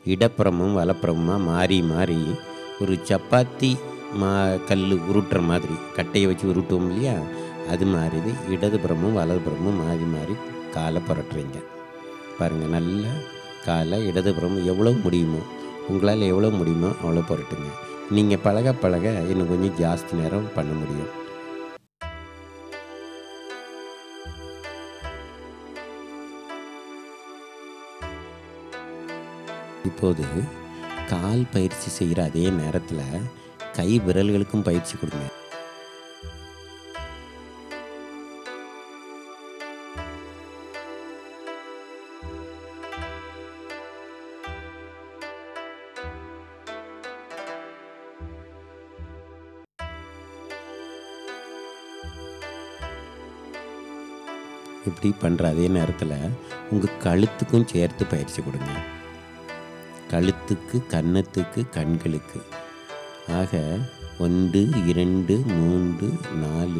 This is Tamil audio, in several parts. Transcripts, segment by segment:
இடப்புறமும் வலப்புறமுமாக மாறி மாறி ஒரு சப்பாத்தி மா கல் உருட்டுற மாதிரி கட்டையை வச்சு உருட்டுவோம் இல்லையா அது மாதிரி இது இடதுபுறமும் வலதுபுறமும் மாறி மாறி காலை புரட்டுறீங்க பாருங்கள் நல்லா காலை இடதுபுறமும் எவ்வளோ முடியுமோ உங்களால் எவ்வளோ முடியுமோ அவ்வளோ புரட்டுங்க நீங்கள் பழக பழக இன்னும் கொஞ்சம் ஜாஸ்தி நேரம் பண்ண முடியும் இப்போது கால் பயிற்சி செய்கிற அதே நேரத்தில் கை விரல்களுக்கும் பயிற்சி கொடுங்க இப்படி பண்ணுற அதே நேரத்தில் உங்கள் கழுத்துக்கும் சேர்த்து பயிற்சி கொடுங்க கழுத்துக்கு கன்னத்துக்கு கண்களுக்கு ஆக ஒன்று இரண்டு மூன்று நாலு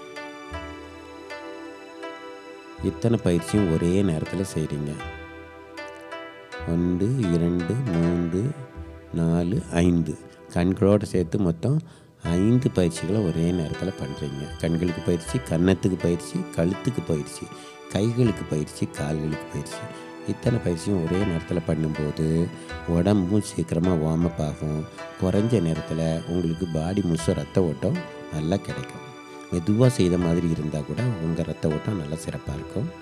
இத்தனை பயிற்சியும் ஒரே நேரத்தில் செய்கிறீங்க ஒன்று இரண்டு மூன்று நாலு ஐந்து கண்களோடு சேர்த்து மொத்தம் ஐந்து பயிற்சிகளை ஒரே நேரத்தில் பண்ணுறீங்க கண்களுக்கு பயிற்சி கன்னத்துக்கு பயிற்சி கழுத்துக்கு பயிற்சி கைகளுக்கு பயிற்சி கால்களுக்கு பயிற்சி இத்தனை பயிற்சியும் ஒரே நேரத்தில் பண்ணும்போது உடம்பும் சீக்கிரமாக வார்ம் அப் ஆகும் குறைஞ்ச நேரத்தில் உங்களுக்கு பாடி முழுசும் ரத்த ஓட்டம் நல்லா கிடைக்கும் மெதுவாக செய்த மாதிரி இருந்தால் கூட உங்கள் ரத்த ஓட்டம் நல்லா சிறப்பாக இருக்கும்